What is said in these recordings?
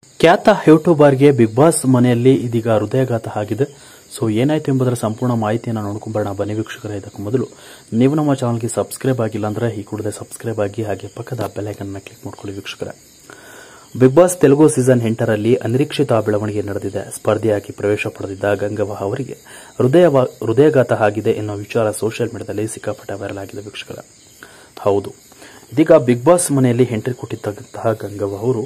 ಖ್ಯಾತ ಯೂಟ್ಯೂಬರ್ಗೆ big Boss ಮನೆಯಲ್ಲಿ ಇದೀಗ ಹೃದಯಘಾತ ಆಗಿದೆ ಸೊ ಏನಾಯ್ತು ಎಂಬುದರ ಸಂಪೂರ್ಣ ಮಾಹಿತಿಯನ್ನು ನೋಡ್ಕೊಂಬರೋಣ ಬನ್ನಿ ವೀಕ್ಷಕರ ಇದಕ್ಕೂ ಮೊದಲು ನೀವು ನಮ್ಮ ಚಾನಲ್ಗೆ ಸಬ್ಸ್ಕ್ರೈಬ್ ಆಗಿಲ್ಲ ಅಂದ್ರೆ ಈ ಕೂಡಲೇ ಸಬ್ಸ್ಕ್ರೈಬ್ ಆಗಿ ಹಾಗೆ ಪಕ್ಕದ ಬೆಲ್ಲೈಕನ್ ಕ್ಲಿಕ್ ಮಾಡ್ಕೊಳ್ಳಿ ವೀಕ್ಷಕರ ಬಿಗ್ ಬಾಸ್ ತೆಲುಗು ಸೀಸನ್ ಎಂಟರಲ್ಲಿ ಅನಿರೀಕ್ಷಿತ ಬೆಳವಣಿಗೆ ನಡೆದಿದೆ ಸ್ಪರ್ಧೆಯಾಗಿ ಪ್ರವೇಶ ಪಡೆದಿದ್ದ ಗಂಗವ್ವ ಅವರಿಗೆ ಹೃದಯ ಹೃದಯಘಾತ ಆಗಿದೆ ಎನ್ನುವ ವಿಚಾರ ಸೋಷಿಯಲ್ ಮೀಡಿಯಾದಲ್ಲಿ ಸಿಕ್ಕಾಪಟ್ಟೆ ವೈರಲ್ ಆಗಿದೆ ವೀಕ್ಷಕರ ಹೌದು ಇದೀಗ ಬಿಗ್ ಬಾಸ್ ಮನೆಯಲ್ಲಿ ಎಂಟ್ರಿ ಕೊಟ್ಟಿದ್ದಂತಹ ಗಂಗವ್ವ ಅವರು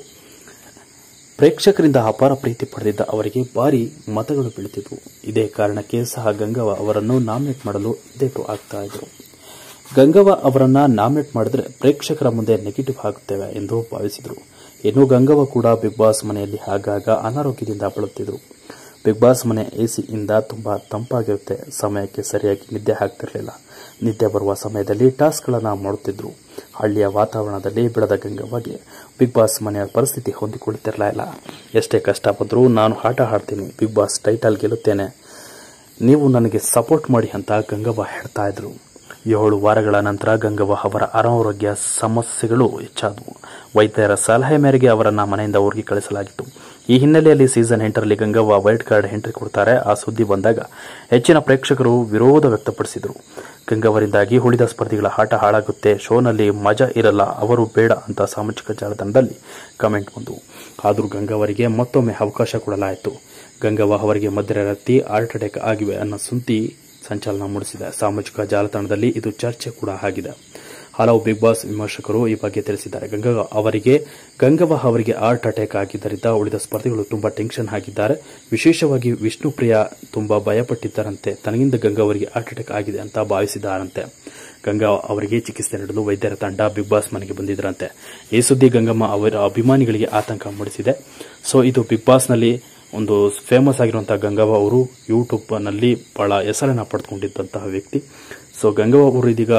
ಪ್ರೇಕ್ಷಕರಿಂದ ಅಪಾರ ಪ್ರೀತಿ ಪಡೆದಿದ್ದ ಅವರಿಗೆ ಭಾರಿ ಮತಗಳು ಬೀಳುತ್ತಿದ್ವು ಇದೇ ಕಾರಣಕ್ಕೆ ಸಹ ಗಂಗವ್ವ ಅವರನ್ನು ನಾಮಿನೇಟ್ ಮಾಡಲು ಎದ್ದೇಟು ಆಗ್ತಾ ಇದ್ರು ಗಂಗವ್ವ ಅವರನ್ನ ನಾಮಿನೇಟ್ ಮಾಡಿದ್ರೆ ಪ್ರೇಕ್ಷಕರ ಮುಂದೆ ನೆಗೆಟಿವ್ ಆಗುತ್ತೇವೆ ಎಂದು ಭಾವಿಸಿದರು ಇನ್ನು ಗಂಗವ್ವ ಕೂಡ ಬಿಗ್ ಬಾಸ್ ಮನೆಯಲ್ಲಿ ಆಗಾಗ ಅನಾರೋಗ್ಯದಿಂದ ಬಳಲುತ್ತಿದ್ರು ಬಿಗ್ ಬಾಸ್ ಮನೆ ಎಸಿಯಿಂದ ತುಂಬಾ ತಂಪಾಗಿರುತ್ತೆ ಸಮಯಕ್ಕೆ ಸರಿಯಾಗಿ ನಿದ್ದೆ ಆಗ್ತಿರಲಿಲ್ಲ ನಿದ್ದೆ ಬರುವ ಸಮಯದಲ್ಲಿ ಟಾಸ್ಕ್ಗಳನ್ನು ಮಾಡುತ್ತಿದ್ರು ಹಳ್ಳಿಯ ವಾತಾವರಣದಲ್ಲಿ ಬೆಳೆದ ಗಂಗವ್ವಗೆ ಬಿಗ್ ಬಾಸ್ ಮನೆಯ ಪರಿಸ್ಥಿತಿ ಹೊಂದಿಕೊಳ್ಳುತ್ತಿರಲಿಲ್ಲ ಎಷ್ಟೇ ಕಷ್ಟ ಬಂದರೂ ನಾನು ಆಟ ಆಡ್ತೀನಿ ಬಿಗ್ ಬಾಸ್ ಟೈಟಲ್ ಗೆಲ್ಲುತ್ತೇನೆ ನೀವು ನನಗೆ ಸಪೋರ್ಟ್ ಮಾಡಿ ಅಂತ ಗಂಗವ್ವ ಹೇಳ್ತಾ ಇದ್ರು ಏಳು ವಾರಗಳ ನಂತರ ಗಂಗವ್ವ ಅವರ ಅನಾರೋಗ್ಯ ಸಮಸ್ಯೆಗಳು ಹೆಚ್ಚಾದವು ವೈದ್ಯರ ಸಲಹೆ ಮೇರೆಗೆ ಅವರನ್ನ ಮನೆಯಿಂದ ಊರಿಗೆ ಕಳಿಸಲಾಗಿತ್ತು ಈ ಹಿನ್ನೆಲೆಯಲ್ಲಿ ಸೀಸನ್ ಎಂಟರಲ್ಲಿ ಗಂಗವ್ವ ವೈಲ್ಡ್ ಕಾರ್ಡ್ ಎಂಟ್ರಿ ಕೊಡ್ತಾರೆ ಆ ಸುದ್ದಿ ಬಂದಾಗ ಹೆಚ್ಚಿನ ಪ್ರೇಕ್ಷಕರು ವಿರೋಧ ವ್ಯಕ್ತಪಡಿಸಿದರು ಗಂಗವರಿಂದಾಗಿ ಉಳಿದ ಸ್ಪರ್ಧಿಗಳ ಆಟ ಹಾಳಾಗುತ್ತೆ ಶೋನಲ್ಲಿ ಮಜಾ ಇರಲ್ಲ ಅವರು ಬೇಡ ಅಂತ ಸಾಮಾಜಿಕ ಜಾಲತಾಣದಲ್ಲಿ ಕಮೆಂಟ್ ಬಂದವು ಆದರೂ ಗಂಗವರಿಗೆ ಮತ್ತೊಮ್ಮೆ ಅವಕಾಶ ಕೊಡಲಾಯಿತು ಗಂಗವ್ವ ಅವರಿಗೆ ಮಧ್ಯರಾತ್ರಿ ಹಾರ್ಟ್ ಅಟ್ಯಾಕ್ ಆಗಿವೆ ಅನ್ನೋ ಸುದ್ದಿ ಸಂಚಲನ ಮೂಡಿಸಿದೆ ಸಾಮಾಜಿಕ ಜಾಲತಾಣದಲ್ಲಿ ಇದು ಚರ್ಚೆ ಕೂಡ ಆಗಿದೆ ಹಲವು ಬಿಗ್ ಬಾಸ್ ವಿಮರ್ಶಕರು ಈ ಬಗ್ಗೆ ತಿಳಿಸಿದ್ದಾರೆ ಗಂಗವ್ವ ಅವರಿಗೆ ಗಂಗವ್ವ ಅವರಿಗೆ ಹಾರ್ಟ್ ಅಟ್ಯಾಕ್ ಆಗಿದ್ದರಿಂದ ಉಳಿದ ಸ್ಪರ್ಧಿಗಳು ತುಂಬಾ ಟೆನ್ಷನ್ ಆಗಿದ್ದಾರೆ ವಿಶೇಷವಾಗಿ ವಿಷ್ಣುಪ್ರಿಯ ತುಂಬಾ ಭಯಪಟ್ಟಿದ್ದಾರಂತೆ ತನಗಿಂದ ಗಂಗವ್ವರಿಗೆ ಹಾರ್ಟ್ ಅಟ್ಯಾಕ್ ಆಗಿದೆ ಅಂತ ಭಾವಿಸಿದ್ದಾರಂತೆ ಗಂಗಾ ಅವರಿಗೆ ಚಿಕಿತ್ಸೆ ನೀಡಲು ವೈದ್ಯರ ತಂಡ ಬಿಗ್ ಬಾಸ್ ಮನೆಗೆ ಬಂದಿದ್ದರಂತೆ ಈ ಸುದ್ದಿ ಗಂಗಮ್ಮ ಅವರ ಅಭಿಮಾನಿಗಳಿಗೆ ಆತಂಕ ಮೂಡಿಸಿದೆ ಸೊ ಇದು ಬಿಗ್ ಬಾಸ್ನಲ್ಲಿ ಒಂದು ಫೇಮಸ್ ಆಗಿರುವಂತಹ ಗಂಗವ್ವ ಅವರು ಯೂಟ್ಯೂಬ್ನಲ್ಲಿ ಬಹಳ ಹೆಸರನ್ನ ಪಡೆದುಕೊಂಡಿದ್ದಂತಹ ವ್ಯಕ್ತಿ ಸೊ ಗಂಗವ್ವ ಅವರು ಇದೀಗ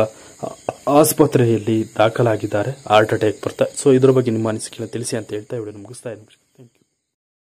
ಆಸ್ಪತ್ರೆಯಲ್ಲಿ ದಾಖಲಾಗಿದ್ದಾರೆ ಹಾರ್ಟ್ ಅಟ್ಯಾಕ್ ಬರ್ತಾ ಸೊ ಇದರ ಬಗ್ಗೆ ನಿಮ್ಮ ಅನಿಸಿಕೆಯನ್ನು ತಿಳಿಸಿ ಅಂತ ಹೇಳ್ತಾ ವಿಡಿಯೋ ಮುಗಿಸ್ತಾ ಇದ್ದೀನಿ